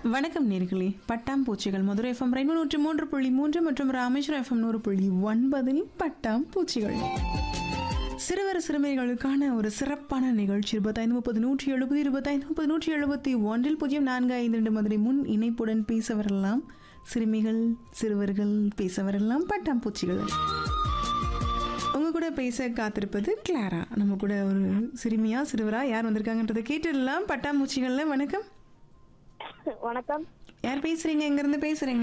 வணக்கம் நேர்களே பட்டாம்பூச்சிகள் மதுரை எஃப்எம் ரெண்டு நூற்றி மூன்று புள்ளி மூன்று மற்றும் ராமேஸ்வரம் எஃப்எம் நூறு புள்ளி ஒன்பதில் பட்டாம்பூச்சிகள் சிறுவர் சிறுமிகளுக்கான ஒரு சிறப்பான நிகழ்ச்சி இருபத்தைந்து முப்பது நூற்றி எழுபது இருபத்தைந்து முப்பது நூற்றி எழுபத்தி ஒன்றில் பூஜ்ஜியம் நான்கு ஐந்து ரெண்டு மதுரை முன் இணைப்புடன் பேச வரலாம் சிறுமிகள் சிறுவர்கள் பேச வரலாம் பட்டாம்பூச்சிகள் உங்க கூட பேச காத்திருப்பது கிளாரா நம்ம கூட ஒரு சிறுமியா சிறுவரா யார் வந்திருக்காங்கன்றதை கேட்டுடலாம் பட்டாம்பூச்சிகள்ல வணக்கம் வணக்கம் யார் பேசுறீங்க எங்க இருந்து பேசுறீங்க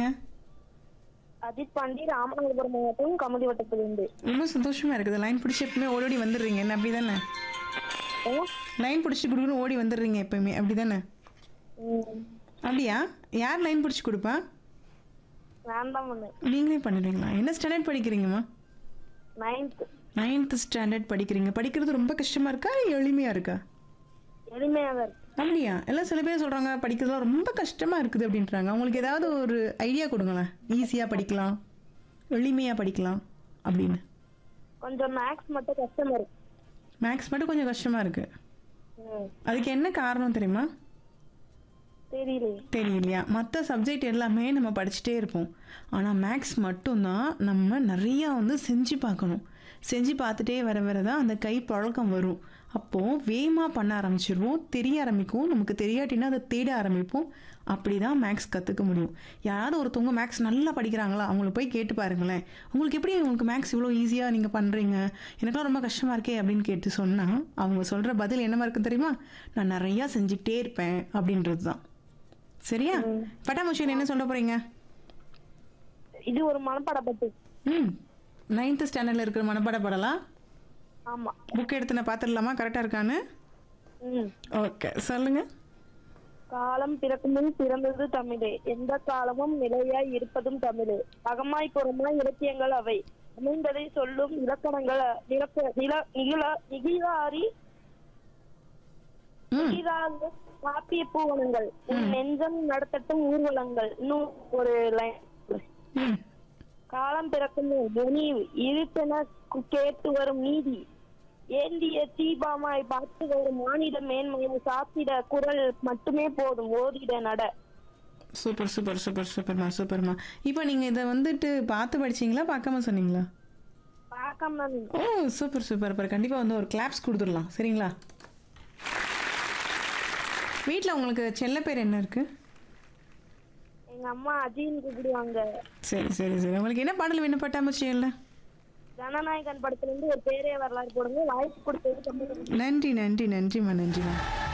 அஜித் பாண்டி ராமநாதபுரம் மாவட்டம் கமுதி வட்டத்திலிருந்து ரொம்ப சந்தோஷமா இருக்குது லைன் பிடிச்சி எப்பவுமே ஓடி ஓடி வந்துடுறீங்க என்ன அப்படி தானே ஏங்க? லைன் பிடிச்சி கொடுக்கணும் ஓடி வந்துடுறீங்க எப்பவுமே அப்படி தானே ம், அப்படியா யார் லைன் பிடிச்சி கொடுப்பா நான் தான் பண்ணேன் நீங்களே பண்ணிடுவீங்களா என்ன ஸ்டாண்டர்ட் படிக்கிறீங்கம்மா நைன்த் நைன்த் ஸ்டாண்டர்ட் படிக்கிறீங்க படிக்கிறது ரொம்ப கஷ்டமா இருக்கா எளிமையா இருக்கா எளிமையாக இருக்கு அப்படியா எல்லாம் சில பேர் சொல்றாங்க படிக்கிறதுலாம் ரொம்ப கஷ்டமா இருக்குது அப்படின்றாங்க அவங்களுக்கு ஏதாவது ஒரு ஐடியா கொடுங்களேன் ஈஸியா படிக்கலாம் எளிமையா படிக்கலாம் அப்படின்னு கொஞ்சம் மேக்ஸ் மட்டும் கஷ்டமா இருக்கு மேக்ஸ் மட்டும் கொஞ்சம் கஷ்டமா இருக்கு ம், அதுக்கு என்ன காரணம் தெரியுமா தெரியலையே தெரியலையா மற்ற சப்ஜெக்ட் எல்லாமே நம்ம படிச்சுட்டே இருப்போம் ஆனால் மேக்ஸ் மட்டும்தான் நம்ம நிறையா வந்து செஞ்சு பார்க்கணும் செஞ்சு பார்த்துட்டே வர வர தான் அந்த கை பழக்கம் வரும் அப்போது வேகமாக பண்ண ஆரம்பிச்சிருவோம் தெரிய ஆரம்பிக்கும் நமக்கு தெரியாட்டினா அதை தேட ஆரம்பிப்போம் அப்படி தான் மேக்ஸ் கற்றுக்க முடியும் யாராவது ஒருத்தவங்க மேக்ஸ் நல்லா படிக்கிறாங்களா அவங்கள போய் கேட்டு பாருங்களேன் உங்களுக்கு எப்படி உங்களுக்கு மேக்ஸ் இவ்வளோ ஈஸியாக நீங்கள் பண்ணுறீங்க எனக்குலாம் ரொம்ப கஷ்டமாக இருக்கே அப்படின்னு கேட்டு சொன்னால் அவங்க சொல்கிற பதில் என்னவா இருக்கும் தெரியுமா நான் நிறையா செஞ்சுக்கிட்டே இருப்பேன் அப்படின்றது தான் சரியா பட்டாமூச்சியில் என்ன சொல்ல போறீங்க இது ஒரு மனப்பாட பட்டு ம் நைன்த்து ஸ்டாண்டர்டில் இருக்கிற மனப்பாட பாடலாம் ஆமா புக் எடுத்து நான் பார்த்துடலாமா கரெக்டாக இருக்கான்னு ம் ஓகே சொல்லுங்க காலம் பிறக்கும் முன் பிறந்தது தமிழே எந்த காலமும் நிலையாய் இருப்பதும் தமிழே அகமாய் புறமாய் இலக்கியங்கள் அவை அமைந்ததை சொல்லும் இலக்கணங்கள் நிலக்க நில நிகில நிகிலாரி ம் நிகிலாறு காப்பிய பூவனங்கள் உன் நெஞ்சம் நடத்தட்டும் ஊர்வலங்கள் இன்னும் ஒரு லைன் ம் காலம் பிறக்கும் துணி இருட்டென கு- கேட்டு வரும் நீதி ஏந்திய தீபாமாய் பார்த்து வரும் மானிட மேன்மையை சாத்திட குரல் மட்டுமே போதும் ஓதிட நட சூப்பர் சூப்பர் சூப்பர் சூப்பர்மா சூப்பர்மா இப்போ நீங்கள் இதை வந்துட்டு பார்த்து படிச்சீங்களா பார்க்காம சொன்னீங்களா பார்க்காம ஓ சூப்பர் சூப்பர் அப்புறம் கண்டிப்பாக வந்து ஒரு கிளாப்ஸ் கொடுத்துடலாம் சரிங்களா வீட்டில் உங்களுக்கு செல்ல பேர் என்ன இருக்குது எங்க அம்மா அஜின்னு கூப்பிடுவாங்க சரி சரி சரி உங்களுக்கு என்ன பாடல் வேணும் பட்டாமூச்சியில் ஜனநாயகன் படத்துல இருந்து ஒரு பேரே வரலாறு போடுங்க வாய்ப்பு கொடுத்தது தமிழ் நன்றி நன்றி நன்றிம்மா நன்றிம்மா